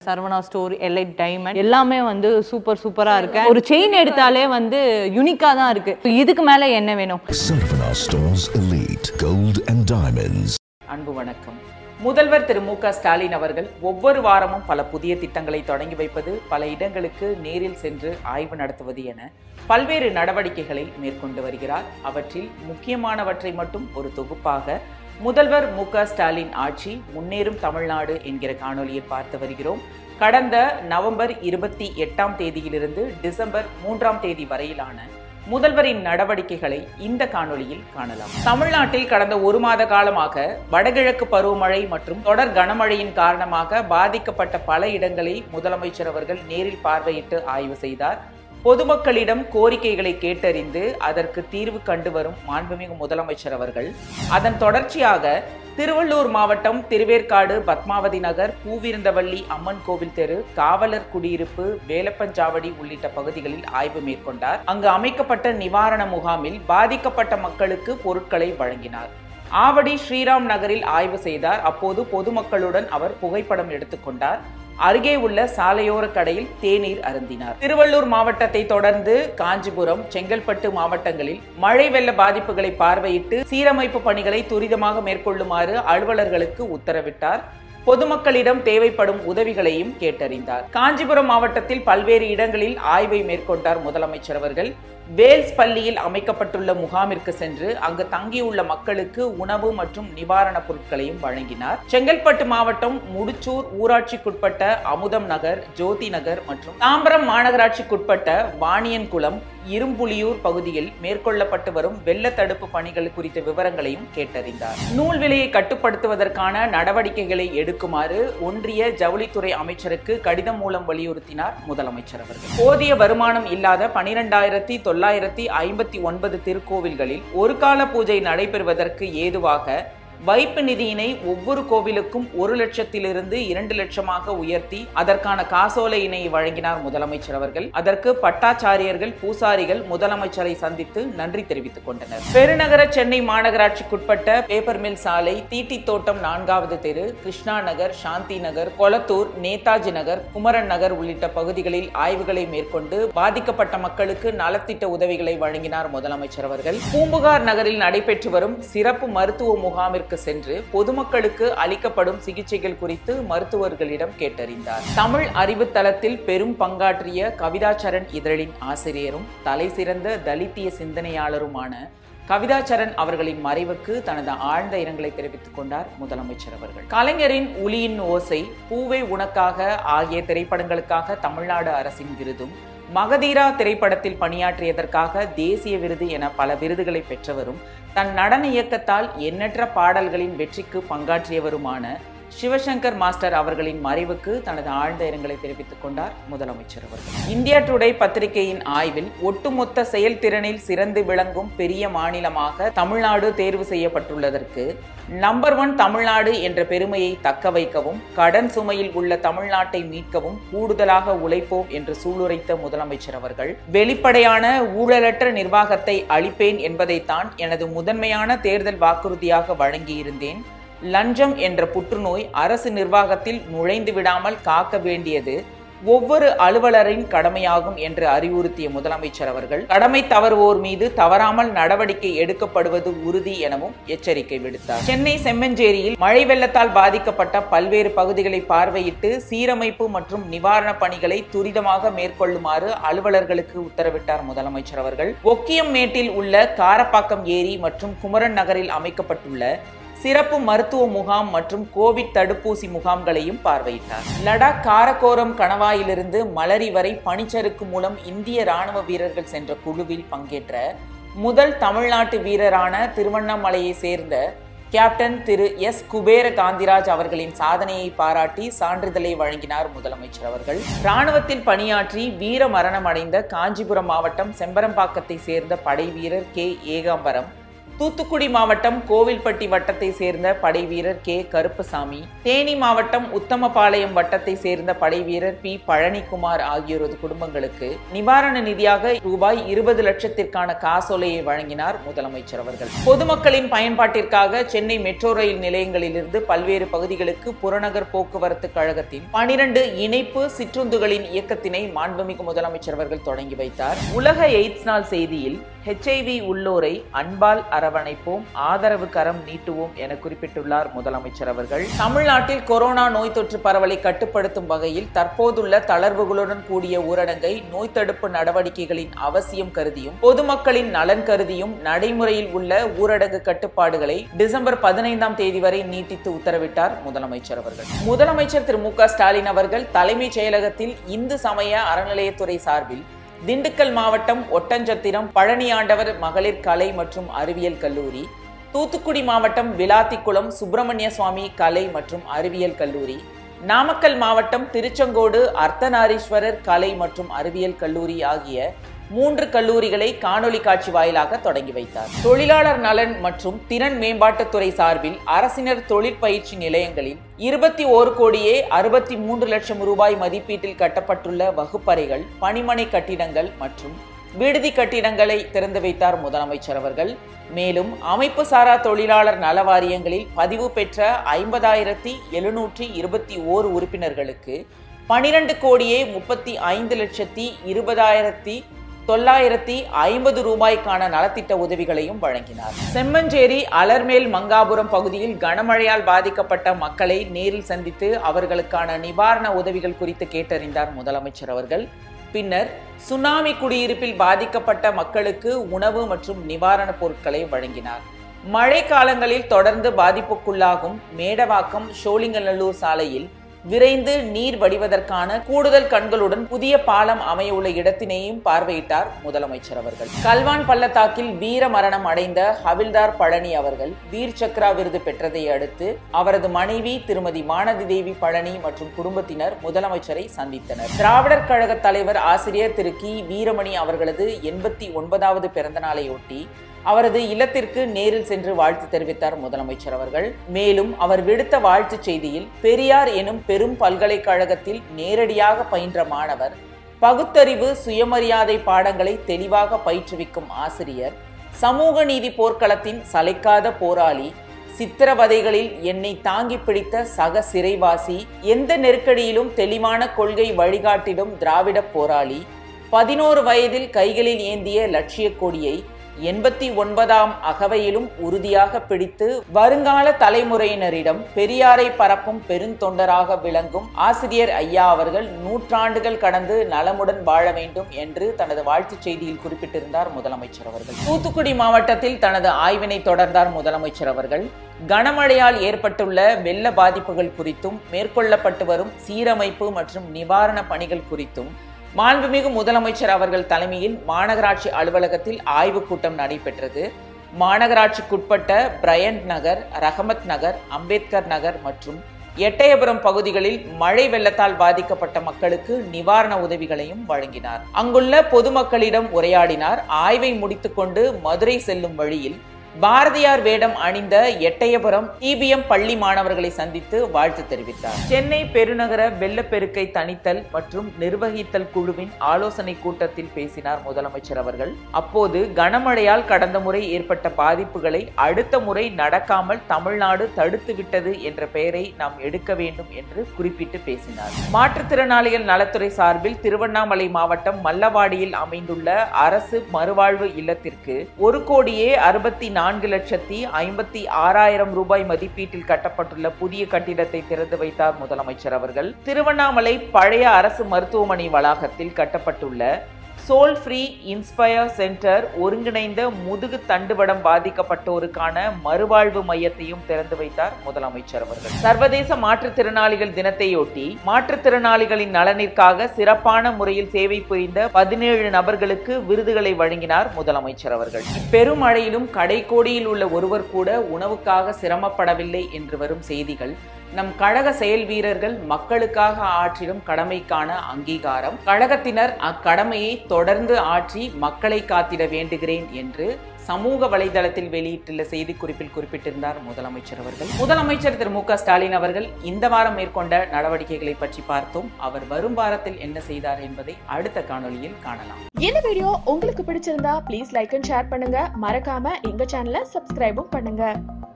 Saravana store elite diamond எல்லாமே வந்து super சூப்பரா இருக்கு ஒரு செயின் எடுத்தாலே வந்து யூனிக்கா தான் இருக்கு இதுக்கு மேல என்ன வேணும் Sarvana Stores Elite Gold and Diamonds. அன்பு வணக்கம் முதல்வர் திரு மு க ஸ்டாலின் அவர்கள் ஒவ்வொரு வாரமும் பல புதிய திட்டங்களை தொடங்கி வைப்பது பல இடங்களுக்கு நேரில் சென்று ஆய்வு நடத்துவது என பல்வேறு நடவடிக்கைகளை மேற்கொண்டு வருகிறார் அவற்றில் முக்கியமானவற்றை மட்டும் ஒரு தொகுப்பாக முதல்வர் மு க ஸ்டாலின் ஆட்சி முன்னேறும் தமிழ்நாடு என்கிற காணொலியில் பார்த்து வருகிறோம் கடந்த நவம்பர் இருபத்தி எட்டாம் தேதியிலிருந்து டிசம்பர் மூன்றாம் தேதி வரையிலான முதல்வரின் நடவடிக்கைகளை இந்த காணொளியில் காணலாம் தமிழ்நாட்டில் கடந்த ஒரு மாத காலமாக வடகிழக்கு பருவமழை மற்றும் தொடர் கனமழையின் காரணமாக பாதிக்கப்பட்ட பல இடங்களை முதலமைச்சர் அவர்கள் நேரில் பார்வையிட்டு ஆய்வு செய்தார் பொதுமக்களிடம் கோரிக்கைகளை கேட்டறிந்து அதற்கு தீர்வு கண்டு வரும் மாண்புமிகு முதலமைச்சர் அவர்கள் அதன் தொடர்ச்சியாக திருவள்ளூர் மாவட்டம் திருவேற்காடு பத்மாவதி நகர் பூவிருந்தவள்ளி அம்மன் கோவில் தெரு காவலர் குடியிருப்பு வேலப்பஞ்சாவடி உள்ளிட்ட பகுதிகளில் ஆய்வு மேற்கொண்டார் அங்கு அமைக்கப்பட்ட நிவாரண முகாமில் பாதிக்கப்பட்ட மக்களுக்கு பொருட்களை வழங்கினார் ஆவடி ஸ்ரீராம் நகரில் ஆய்வு செய்தார் அப்போது பொதுமக்களுடன் அவர் புகைப்படம் எடுத்துக்கொண்டார் அருகே உள்ள சாலையோர கடையில் தேநீர் அருந்தினார் திருவள்ளூர் மாவட்டத்தை தொடர்ந்து காஞ்சிபுரம் செங்கல்பட்டு மாவட்டங்களில் மழை வெள்ள பாதிப்புகளை பார்வையிட்டு சீரமைப்பு பணிகளை துரிதமாக மேற்கொள்ளுமாறு அலுவலர்களுக்கு உத்தரவிட்டார் பொதுமக்களிடம் தேவைப்படும் உதவிகளையும் கேட்டறிந்தார் காஞ்சிபுரம் மாவட்டத்தில் பல்வேறு இடங்களில் ஆய்வை மேற்கொண்டார் முதலமைச்சர் அவர்கள் வேல்ஸ் பள்ளியில் அமைக்கப்பட்டுள்ள முகாமிற்கு சென்று அங்கு தங்கியுள்ள மக்களுக்கு உணவு மற்றும் நிவாரணப் பொருட்களையும் வழங்கினார் செங்கல்பட்டு மாவட்டம் முடிச்சூர் ஊராட்சிக்குட்பட்ட அமுதம் நகர் ஜோதி நகர் மற்றும் தாம்பரம் மாநகராட்சிக்குட்பட்ட வாணியன்குளம் இரும்புலியூர் பகுதியில் மேற்கொள்ளப்பட்டு வரும் வெள்ள தடுப்பு பணிகள் குறித்த விவரங்களையும் கேட்டறிந்தார் நூல் விலையை கட்டுப்படுத்துவதற்கான நடவடிக்கைகளை எடுக்குமாறு ஒன்றிய ஜவுளித்துறை அமைச்சருக்கு கடிதம் மூலம் வலியுறுத்தினார் முதலமைச்சர் அவர்கள் போதிய வருமானம் இல்லாத பனிரெண்டாயிரத்தி தொள்ளாயிரத்தி ஐம்பத்தி ஒன்பது திருக்கோவில்களில் ஒரு கால பூஜை நடைபெறுவதற்கு ஏதுவாக வைப்பு நிதியினை ஒவ்வொரு கோவிலுக்கும் ஒரு லட்சத்திலிருந்து இரண்டு லட்சமாக உயர்த்தி அதற்கான காசோலையினை வழங்கினார் முதலமைச்சர் அவர்கள் அதற்கு பட்டாச்சாரியர்கள் பூசாரிகள் முதலமைச்சரை சந்தித்து நன்றி தெரிவித்துக் கொண்டனர் பெருநகர சென்னை மாநகராட்சிக்குட்பட்ட பேப்பர் மில் சாலை தீட்டி தோட்டம் நான்காவது தெரு கிருஷ்ணா நகர் சாந்தி நகர் கொளத்தூர் நேதாஜி நகர் குமரன் நகர் உள்ளிட்ட பகுதிகளில் ஆய்வுகளை மேற்கொண்டு பாதிக்கப்பட்ட மக்களுக்கு நலத்திட்ட உதவிகளை வழங்கினார் முதலமைச்சர் அவர்கள் பூம்புகார் நகரில் நடைபெற்று வரும் சிறப்பு மருத்துவ முகாமிற்கு சென்று பொதுமக்களுக்கு அளிக்கப்படும் சிகிச்சைகள் குறித்து மருத்துவர்களிடம் கேட்டறிந்தார் தமிழ் அறிவு தளத்தில் பெரும் பங்காற்றிய கவிதாச்சரண் இதழின் ஆசிரியரும் தலை சிறந்த தலித்திய சிந்தனையாளருமான கவிதாச்சரண் அவர்களின் மறைவுக்கு தனது ஆழ்ந்த இரங்கலை தெரிவித்துக் கொண்டார் முதலமைச்சர் அவர்கள் கலைஞரின் உளியின் ஓசை பூவே உனக்காக ஆகிய திரைப்படங்களுக்காக தமிழ்நாடு அரசின் விருதும் மகதீரா திரைப்படத்தில் பணியாற்றியதற்காக தேசிய விருது என பல விருதுகளை பெற்றவரும் தன் நடன இயக்கத்தால் எண்ணற்ற பாடல்களின் வெற்றிக்கு பங்காற்றியவருமான சிவசங்கர் மாஸ்டர் அவர்களின் மறைவுக்கு தனது ஆழ்ந்த இரங்கலை தெரிவித்துக் கொண்டார் முதலமைச்சர் அவர்கள் இந்தியா டுடே பத்திரிகையின் ஆய்வில் ஒட்டுமொத்த செயல்திறனில் சிறந்து விளங்கும் பெரிய மாநிலமாக தமிழ்நாடு தேர்வு செய்யப்பட்டுள்ளதற்கு நம்பர் ஒன் தமிழ்நாடு என்ற பெருமையை தக்க வைக்கவும் கடன் சுமையில் உள்ள தமிழ்நாட்டை மீட்கவும் கூடுதலாக உழைப்போம் என்று சூளுரைத்த முதலமைச்சர் அவர்கள் வெளிப்படையான ஊழலற்ற நிர்வாகத்தை அளிப்பேன் என்பதைத்தான் எனது முதன்மையான தேர்தல் வாக்குறுதியாக வழங்கியிருந்தேன் லஞ்சம் என்ற புற்றுநோய் அரசு நிர்வாகத்தில் நுழைந்து விடாமல் காக்க வேண்டியது ஒவ்வொரு அலுவலரின் கடமையாகும் என்று அறிவுறுத்திய முதலமைச்சர் அவர்கள் கடமை தவறுவோர் மீது தவறாமல் நடவடிக்கை எடுக்கப்படுவது உறுதி எனவும் எச்சரிக்கை விடுத்தார் சென்னை செம்மஞ்சேரியில் மழை வெள்ளத்தால் பாதிக்கப்பட்ட பல்வேறு பகுதிகளை பார்வையிட்டு சீரமைப்பு மற்றும் நிவாரணப் பணிகளை துரிதமாக மேற்கொள்ளுமாறு அலுவலர்களுக்கு உத்தரவிட்டார் முதலமைச்சர் அவர்கள் ஒக்கியம் மேட்டில் உள்ள காரப்பாக்கம் ஏரி மற்றும் குமரன் நகரில் அமைக்கப்பட்டுள்ள சிறப்பு மருத்துவ முகாம் மற்றும் கோவிட் தடுப்பூசி முகாம்களையும் பார்வையிட்டார் லடாக் காரக்கோரம் கணவாயிலிருந்து மலரி வரை பனிச்சறுக்கு மூலம் இந்திய ராணுவ வீரர்கள் சென்ற குழுவில் பங்கேற்ற முதல் தமிழ்நாட்டு வீரரான திருவண்ணாமலையை சேர்ந்த கேப்டன் திரு எஸ் குபேர காந்திராஜ் அவர்களின் சாதனையை பாராட்டி சான்றிதழை வழங்கினார் முதலமைச்சர் அவர்கள் ராணுவத்தில் பணியாற்றி வீர மரணம் அடைந்த காஞ்சிபுரம் மாவட்டம் செம்பரம்பாக்கத்தை சேர்ந்த படை வீரர் கே ஏகாம்பரம் தூத்துக்குடி மாவட்டம் கோவில்பட்டி வட்டத்தை சேர்ந்த படை வீரர் கே கருப்பசாமி தேனி மாவட்டம் உத்தமபாளையம் வட்டத்தை சேர்ந்த படை வீரர் பி பழனிக்குமார் ஆகியோரது குடும்பங்களுக்கு நிவாரண நிதியாக ரூபாய் இருபது லட்சத்திற்கான காசோலையை வழங்கினார் முதலமைச்சர் அவர்கள் பொதுமக்களின் பயன்பாட்டிற்காக சென்னை மெட்ரோ ரயில் நிலையங்களிலிருந்து பல்வேறு பகுதிகளுக்கு புறநகர் போக்குவரத்து கழகத்தின் பனிரெண்டு இணைப்பு சிற்றுந்துகளின் இயக்கத்தினை மாண்புமிகு முதலமைச்சர் அவர்கள் தொடங்கி வைத்தார் உலக எய்ட்ஸ் நாள் செய்தியில் ஹெச்ஐவி உள்ளோரை அன்பால் அரவணைப்போம் ஆதரவு கரம் நீட்டுவோம் என குறிப்பிட்டுள்ளார் முதலமைச்சர் அவர்கள் தமிழ்நாட்டில் கொரோனா நோய் தொற்று பரவலை கட்டுப்படுத்தும் வகையில் தற்போதுள்ள தளர்வுகளுடன் கூடிய ஊரடங்கை நோய் தடுப்பு நடவடிக்கைகளின் அவசியம் கருதியும் பொதுமக்களின் நலன் கருதியும் நடைமுறையில் உள்ள ஊரடங்கு கட்டுப்பாடுகளை டிசம்பர் பதினைந்தாம் தேதி வரை நீட்டித்து உத்தரவிட்டார் முதலமைச்சர் அவர்கள் முதலமைச்சர் திரு மு க ஸ்டாலின் அவர்கள் தலைமைச் செயலகத்தில் இந்து சமய அறநிலையத்துறை சார்பில் திண்டுக்கல் மாவட்டம் ஒட்டஞ்சத்திரம் பழனியாண்டவர் மகளிர் கலை மற்றும் அறிவியல் கல்லூரி தூத்துக்குடி மாவட்டம் விளாத்திக்குளம் சுப்பிரமணிய சுவாமி கலை மற்றும் அறிவியல் கல்லூரி நாமக்கல் மாவட்டம் திருச்செங்கோடு அர்த்தநாரீஸ்வரர் கலை மற்றும் அறிவியல் கல்லூரி ஆகிய மூன்று கல்லூரிகளை காணொலி காட்சி வாயிலாக தொடங்கி வைத்தார் தொழிலாளர் நலன் மற்றும் திறன் மேம்பாட்டுத்துறை சார்பில் அரசினர் தொழிற்பயிற்சி நிலையங்களில் இருபத்தி ஓரு கோடியே அறுபத்தி மூன்று லட்சம் ரூபாய் மதிப்பீட்டில் கட்டப்பட்டுள்ள வகுப்பறைகள் பணிமனை கட்டிடங்கள் மற்றும் விடுதி கட்டிடங்களை திறந்து வைத்தார் முதலமைச்சர் அவர்கள் மேலும் அமைப்பு சாரா தொழிலாளர் நல வாரியங்களில் பதிவு பெற்ற ஐம்பதாயிரத்தி எழுநூற்றி இருபத்தி ஓரு உறுப்பினர்களுக்கு பனிரெண்டு கோடியே முப்பத்தி ஐந்து லட்சத்தி இருபதாயிரத்தி தொள்ளாயிரத்தி ஐம்பது ரூபாய்க்கான நலத்திட்ட உதவிகளையும் வழங்கினார் செம்மஞ்சேரி அலர்மேல் மங்காபுரம் பகுதியில் கனமழையால் பாதிக்கப்பட்ட மக்களை நேரில் சந்தித்து அவர்களுக்கான நிவாரண உதவிகள் குறித்து கேட்டறிந்தார் முதலமைச்சர் அவர்கள் பின்னர் சுனாமி குடியிருப்பில் பாதிக்கப்பட்ட மக்களுக்கு உணவு மற்றும் நிவாரணப் பொருட்களை வழங்கினார் மழை காலங்களில் தொடர்ந்து பாதிப்புக்குள்ளாகும் மேடவாக்கம் ஷோலிங்கநல்லூர் சாலையில் விரைந்து நீர் வடிவதற்கான கூடுதல் கண்களுடன் புதிய பாலம் அமைய உள்ள இடத்தினையும் பார்வையிட்டார் முதலமைச்சர் அவர்கள் கல்வான் பள்ளத்தாக்கில் வீர மரணம் அடைந்த ஹவில்தார் பழனி அவர்கள் வீர் சக்ரா விருது பெற்றதை அடுத்து அவரது மனைவி திருமதி மானதி தேவி பழனி மற்றும் குடும்பத்தினர் முதலமைச்சரை சந்தித்தனர் திராவிடர் கழக தலைவர் ஆசிரியர் திரு கி வீரமணி அவர்களது எண்பத்தி ஒன்பதாவது பிறந்த நாளையொட்டி அவரது இல்லத்திற்கு நேரில் சென்று வாழ்த்து தெரிவித்தார் முதலமைச்சர் அவர்கள் மேலும் அவர் விடுத்த வாழ்த்துச் செய்தியில் பெரியார் எனும் பெரும் பல்கலைக்கழகத்தில் நேரடியாக பயின்ற மாணவர் பகுத்தறிவு சுயமரியாதை பாடங்களை தெளிவாக பயிற்றுவிக்கும் ஆசிரியர் சமூக நீதி போர்க்களத்தின் சளைக்காத போராளி சித்திரவதைகளில் என்னை தாங்கி பிடித்த சக சிறைவாசி எந்த நெருக்கடியிலும் தெளிவான கொள்கை வழிகாட்டிடும் திராவிட போராளி பதினோரு வயதில் கைகளில் ஏந்திய லட்சிய கொடியை எண்பத்தி ஒன்பதாம் அகவையிலும் உறுதியாக பிடித்து வருங்கால தலைமுறையினரிடம் பெரியாரை பரப்பும் பெருந்தொண்டராக விளங்கும் ஆசிரியர் ஐயா அவர்கள் நூற்றாண்டுகள் கடந்து நலமுடன் வாழ வேண்டும் என்று தனது வாழ்த்துச் செய்தியில் குறிப்பிட்டிருந்தார் முதலமைச்சர் அவர்கள் தூத்துக்குடி மாவட்டத்தில் தனது ஆய்வினை தொடர்ந்தார் முதலமைச்சர் அவர்கள் கனமழையால் ஏற்பட்டுள்ள வெள்ள பாதிப்புகள் குறித்தும் மேற்கொள்ளப்பட்டு வரும் சீரமைப்பு மற்றும் நிவாரண பணிகள் குறித்தும் மாண்புமிகு முதலமைச்சர் அவர்கள் தலைமையில் மாநகராட்சி அலுவலகத்தில் ஆய்வுக் கூட்டம் நடைபெற்றது மாநகராட்சிக்குட்பட்ட பிரையண்ட் நகர் ரஹமத் நகர் அம்பேத்கர் நகர் மற்றும் எட்டயபுரம் பகுதிகளில் மழை வெள்ளத்தால் பாதிக்கப்பட்ட மக்களுக்கு நிவாரண உதவிகளையும் வழங்கினார் அங்குள்ள பொதுமக்களிடம் உரையாடினார் ஆய்வை முடித்துக்கொண்டு மதுரை செல்லும் வழியில் பாரதியார் வேடம் அணிந்த எட்டயபுரம் இபிஎம் பள்ளி மாணவர்களை சந்தித்து வாழ்த்து தெரிவித்தார் சென்னை பெருநகர வெள்ளப்பெருக்கை தணித்தல் மற்றும் நிர்வகித்தல் குழுவின் ஆலோசனை கூட்டத்தில் பேசினார் முதலமைச்சர் அவர்கள் அப்போது கனமழையால் கடந்த முறை ஏற்பட்ட பாதிப்புகளை அடுத்த முறை நடக்காமல் தமிழ்நாடு தடுத்து விட்டது என்ற பெயரை நாம் எடுக்க வேண்டும் என்று குறிப்பிட்டு பேசினார் மாற்றுத்திறனாளிகள் நலத்துறை சார்பில் திருவண்ணாமலை மாவட்டம் மல்லவாடியில் அமைந்துள்ள அரசு மறுவாழ்வு இல்லத்திற்கு ஒரு கோடியே அறுபத்தி நான்கு லட்சத்தி ஐம்பத்தி ஆறாயிரம் ரூபாய் மதிப்பீட்டில் கட்டப்பட்டுள்ள புதிய கட்டிடத்தை திறந்து வைத்தார் முதலமைச்சர் அவர்கள் திருவண்ணாமலை பழைய அரசு மருத்துவமனை வளாகத்தில் கட்டப்பட்டுள்ள சோல் ஃப்ரீ இன்ஸ்பயர் சென்டர் ஒருங்கிணைந்த முதுகு தண்டுவடம் பாதிக்கப்பட்டோருக்கான மறுவாழ்வு மையத்தையும் திறந்து வைத்தார் முதலமைச்சர் அவர்கள் சர்வதேச மாற்றுத்திறனாளிகள் தினத்தையொட்டி மாற்றுத்திறனாளிகளின் நலனிற்காக சிறப்பான முறையில் சேவை புரிந்த பதினேழு நபர்களுக்கு விருதுகளை வழங்கினார் முதலமைச்சர் அவர்கள் பெருமழையிலும் கடைக்கோடியில் உள்ள ஒருவர் கூட உணவுக்காக சிரமப்படவில்லை என்று வரும் செய்திகள் நம் கழக செயல் வீரர்கள் மக்களுக்காக ஆற்றிடும் கடமைக்கான அங்கீகாரம் கழகத்தினர் அக்கடமையை தொடர்ந்து ஆற்றி மக்களை காத்திட வேண்டுகிறேன் என்று சமூக வலைதளத்தில் வெளியிட்டுள்ள செய்திக்குறிப்பில் குறிப்பிட்டிருந்தார் முதலமைச்சர் அவர்கள் முதலமைச்சர் திரு மு க ஸ்டாலின் அவர்கள் இந்த வாரம் மேற்கொண்ட நடவடிக்கைகளை பற்றி பார்த்தோம் அவர் வரும் வாரத்தில் என்ன செய்தார் என்பதை அடுத்த காணொளியில் காணலாம் இந்த வீடியோ உங்களுக்கு பிடிச்சிருந்தா ப்ளீஸ் லைக் அண்ட் ஷேர் பண்ணுங்க மறக்காம எங்க சேனலை சப்ஸ்கிரைபும் பண்ணுங்க